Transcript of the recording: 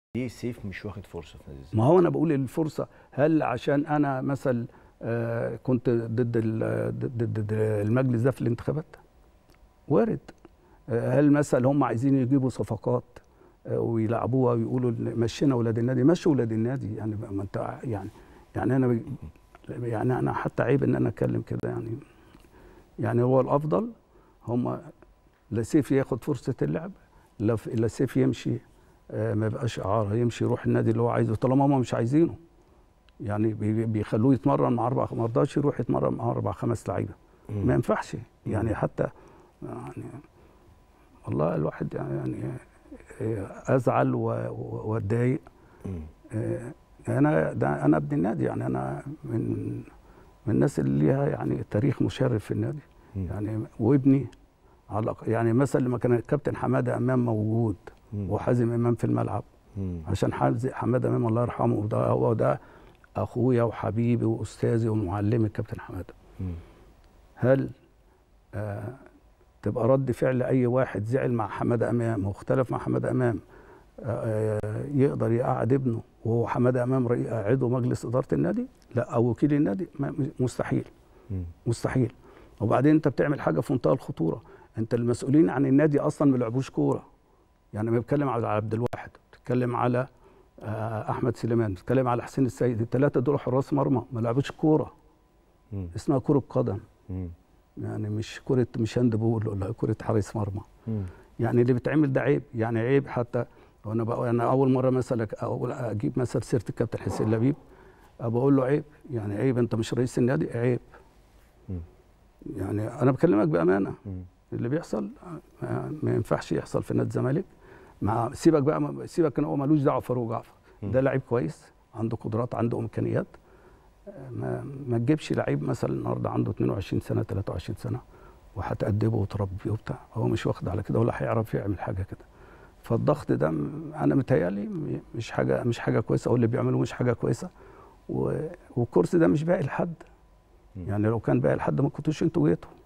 ليه سيف مش واخد فرصه في نادي ما الزمالك هو انا بقول الفرصه هل عشان انا مثلا آه، كنت ضد ال- ضد ضد المجلس ده في الانتخابات وارد آه، هل مثلا هم عايزين يجيبوا صفقات آه، ويلعبوها ويقولوا إن مشينا ولاد النادي مشوا ولاد النادي يعني ما انت يعني يعني انا ب- يعني انا حتى عيب ان انا اتكلم كده يعني يعني هو الافضل هم لا سيف ياخد فرصه اللعب لا ف- لا سيف يمشي آه، ما يبقاش اعاره يمشي يروح النادي اللي هو عايزه طالما هم مش عايزينه يعني بي- بيخلوه يتمرن مع اربع ما رضاش يروح يتمرن مع اربع خمس لعيبه ما ينفعش يعني حتى يعني والله الواحد يعني, يعني آه، ازعل و- و- واتضايق مم. آه، انا ده انا ابن النادي يعني انا من من الناس اللي ليها يعني تاريخ مشرف في النادي مم. يعني وابني على الأق- يعني مثلا لما كان الكابتن حماده امام موجود مم. وحازم امام في الملعب مم. عشان حاز- حماده امام الله يرحمه ده هو ده اخويا وحبيبي واستاذي ومعلمي الكابتن حماده مم. هل آه تبقى رد فعل اي واحد زعل مع حماده امام واختلف مع حماده امام آه آه، يقدر يقعد ابنه وهو حماده امام رئي- عضو مجلس اداره النادي لا او وكيل النادي ما- مستحيل مم. مستحيل وبعدين انت بتعمل حاجه في منتهى الخطوره انت المسؤولين عن النادي اصلا ما بيلعبوش كوره يعني ما بتكلم على عبد الواحد بتتكلم على آه، احمد سليمان بتتكلم على حسين السيد الثلاثه دول حراس مرمى ما لعبوش كوره مم. اسمها كره قدم مم. يعني مش كره مش هاند بول ولا كره حارس مرمى مم. يعني اللي بيتعمل ده عيب يعني عيب حتى وانا بقى انا اول مره مثلا اقول اجيب مثلا سيره الكابتن حسين لبيب بقول له عيب يعني عيب انت مش رئيس النادي عيب مم. يعني انا بكلمك بامانه مم. اللي بيحصل ما, ما ينفعش يحصل في نادي الزمالك مع سيبك بقى سيبك ان هو ملوش دعوه فاروق جعفر مم. ده لعيب كويس عنده قدرات عنده امكانيات ما, ما تجيبش لعيب مثلا النهارده عنده 22 سنه 23 سنه وهتأدبه وتربيه وبتاع هو مش واخد على كده ولا هيعرف يعمل حاجه كده فالضغط ده م- انا متهيألي م- مش حاجه مش حاجه كويسه او اللي بيعملوه مش حاجه كويسه و- والكرسي ده مش باقي لحد مم. يعني لو كان باقي لحد ما كنتوش انتوا جيتوا